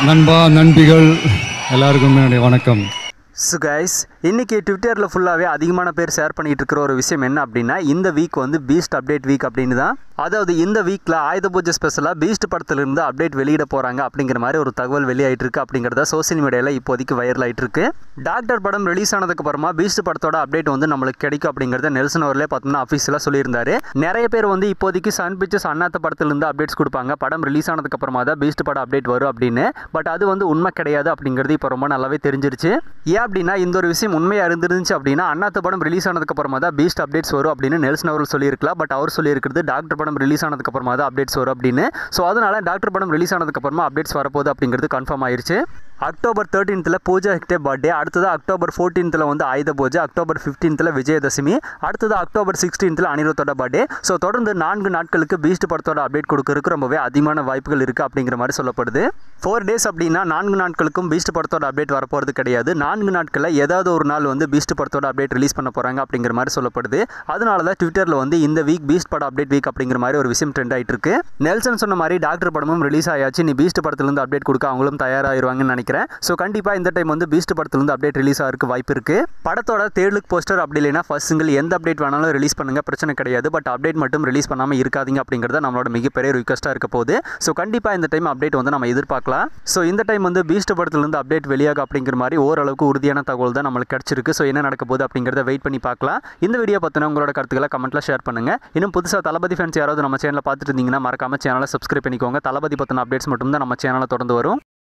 நண்பா நண்பிகள் எல்லாருக்கும் என்னுடைய வணக்கம் ஸோ கைஸ் இன்றைக்கி ட்விட்டரில் ஃபுல்லாகவே அதிகமான பேர் ஷேர் பண்ணிகிட்டு இருக்கிற ஒரு விஷயம் என்ன அப்படின்னா இந்த வீக் வந்து பீஸ்ட் அப்டேட் வீக் அப்படின்னு தான் அதாவது இந்த வீக்கில் ஆயுத பூஜை ஸ்பெஷலாக பீஸ்ட் படத்துலேருந்து அப்டேட் வெளியிட போகிறாங்க அப்படிங்கிற மாதிரி ஒரு தகவல் வெளியாயிட்டு இருக்கு அப்படிங்கிறத சோசியல் மீடியாவில் இப்போதைக்கு வைரல் ஆயிட்டு இருக்கு டாக்டர் படம் ரிலீஸ் ஆனதுக்கு அப்புறமா பீஸ்ட் படத்தோட அப்டேட் வந்து நம்மளுக்கு கிடைக்கும் அப்படிங்கிறத நெல்சன் அவர்களே பார்த்தோம்னா அஃபீஷியலாக சொல்லியிருந்தாரு நிறைய பேர் வந்து இப்போதைக்கு சன் பிக்சர்ஸ் அண்ணாத்த படத்துலேருந்து அப்டேட்ஸ் கொடுப்பாங்க படம் ரிலீஸ் ஆனதுக்கு அப்புறமா தான் பீஸ்ட் படம் அப்டேட் வரும் அப்படின்னு பட் அது வந்து உண்மை கிடையாது அப்படிங்கிறது இப்போ ரொம்ப நல்லாவே தெரிஞ்சிருச்சு ஏன் அப்படின்னா இந்த ஒரு விஷயம் உண்மையாக இருந்துருந்துச்சு அப்படின்னா அண்ணாத்த படம் ரிலீஸ் ஆனதுக்கு அப்புறமா தான் பீஸ்ட் அப்டேட்ஸ் வரும் அப்படின்னு நெல்சன் அவர்கள் சொல்லியிருக்கலாம் பட் அவர் சொல்லியிருக்கிறது டாக்டர் படம் ரிலீஸ் ஆனதுக்கு அப்புறமா தான் அப்டேட்ஸ் வரும் அப்படின்னு ஸோ அதனால டாக்டர் படம் ரிலீஸ் ஆனதுக்கு அப்புறமா அப்டேட்ஸ் வரப்போகுது அப்படிங்கிறது கன்ஃபார்ம் ஆயிருச்சு அக்டோபர் தேர்ட்டீன்த்தில் பூஜா ஹெக்டே பர்த்டே அடுத்தது அக்டோபர் ஃபோர்டீன்த்தில் வந்து ஆயுத பூஜை அக்டோபர் ஃபிஃப்டீன்த்தில் விஜயதசமி அடுத்தது அக்டோபர் சிக்ஸ்டீன்த்தில் அனிருத்தோட பர்த்டே ஸோ தொடர்ந்து நான்கு நாட்களுக்கு பீஸ்ட் படத்தோட அப்டேட் கொடுக்கறதுக்கு ரொம்பவே அதிகமான வாய்ப்புகள் இருக்குது அப்படிங்கிற மாதிரி சொல்லப்படுது ஃபோர் டேஸ் அப்படின்னா நான்கு நாட்களுக்கும் பீஸ்ட் படத்தோட அப்டேட் வரப்போகிறது கிடையாது நான்கு நாட்களில் ஏதாவது ஒரு நாள் வந்து பீஸ்ட் படத்தோட அப்டேட் ரிலீஸ் பண்ண போகிறாங்க அப்படிங்கிற மாதிரி சொல்லப்படுது அதனால தான் ட்விட்டரில் வந்து இந்த வீக் பீஸ்ட் படம் அப்டேட் வீக் அப்படிங்கிற மாதிரி ஒரு விஷயம் ட்ரெண்ட் ஆயிட்டு இருக்கு நெல்சன் சொன்ன மாதிரி டாக்டர் படமும் ரிலீஸ் ஆயாச்சு நீ பீஸ்ட் படத்துலேருந்து அப்டேட் கொடுக்க அவங்களும் தயாராகிருவாங்கன்னு நினைக்கிறேன் ஸோ கண்டிப்பாக இந்த டைம் வந்து பீஸ்ட் படத்துலேருந்து அப்டேட் ரிலீஸ் ஆகிறதுக்கு வாய்ப்பு இருக்கு படத்தோட தேர்ட் லுக் போஸ்டர் அப்படி இல்லைனா ஃபர்ஸ்ட் சிங்கிள் எந்த அப்டேட் வேணாலும் ரிலீஸ் பண்ணுங்க பிரச்சனை கிடையாது பட் அப்டேட் மட்டும் ரிலீஸ் பண்ணாமல் இருக்காதீங்க அப்படிங்கிறத நம்மளோட மிகப்பெரிய ரிக்வஸ்ட்டாக இருக்க போகுது ஸோ கண்டிப்பாக இந்த டைம் அப்டேட் வந்து நம்ம எதிர்பார்க்கலாம் ஸோ இந்த டைம் வந்து பீஸ்ட் படத்துலேருந்து அப்டேட் வெளியாக அப்படிங்கிற மாதிரி ஓரளவுக்கு உறுதியான தகவல் தான் நம்மளுக்கு கிடச்சிருக்கு ஸோ என்ன நடக்க போகுது அப்படிங்கிறத வெயிட் பண்ணி பார்க்கலாம் இந்த வீடியோ பற்றின உங்களோட கருத்துக்களை கமெண்ட்டில் ஷேர் பண்ணுங்கள் இன்னும் புதுசாக தளபதி ஃபேன்ஸ் யாராவது நம்ம சேனலை பார்த்துட்டு இருந்தீங்கன்னா மறக்காம சேனலை சப்ஸ்கிரைப் பண்ணிக்கோங்க தளபதி பற்றின அப்டேட்ஸ் மட்டும் தான் நம்ம சேனலில் தொடர்ந்து வரும்